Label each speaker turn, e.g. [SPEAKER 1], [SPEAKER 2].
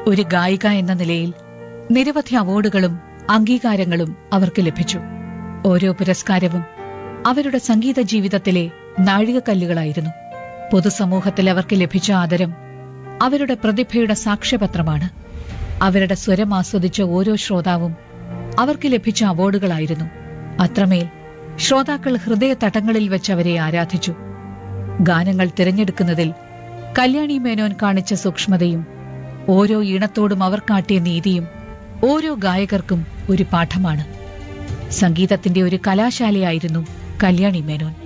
[SPEAKER 1] ഒരു ഗായിക എന്ന നിലയിൽ നിരവധി അവാർഡുകളും അംഗീകാരങ്ങളും അവർക്ക് ലഭിച്ചു ഓരോ പുരസ്കാരവും അവരുടെ സംഗീത ജീവിതത്തിലെ നാഴികക്കല്ലുകളായിരുന്നു പൊതുസമൂഹത്തിൽ അവർക്ക് ലഭിച്ച ആദരം അവരുടെ പ്രതിഭയുടെ സാക്ഷ്യപത്രമാണ് അവരുടെ സ്വരം ആസ്വദിച്ച ഓരോ ശ്രോതാവും അവർക്ക് ലഭിച്ച അവാർഡുകളായിരുന്നു അത്രമേൽ ശ്രോതാക്കൾ ഹൃദയ തടങ്ങളിൽ വെച്ച് അവരെ ആരാധിച്ചു ഗാനങ്ങൾ തിരഞ്ഞെടുക്കുന്നതിൽ കല്യാണി മേനോൻ കാണിച്ച സൂക്ഷ്മതയും ഓരോ ഈണത്തോടും അവർ കാട്ടിയ നീതിയും ഓരോ ഗായകർക്കും ഒരു പാഠമാണ് സംഗീതത്തിന്റെ ഒരു കലാശാലയായിരുന്നു കല്യാണി മേനോൻ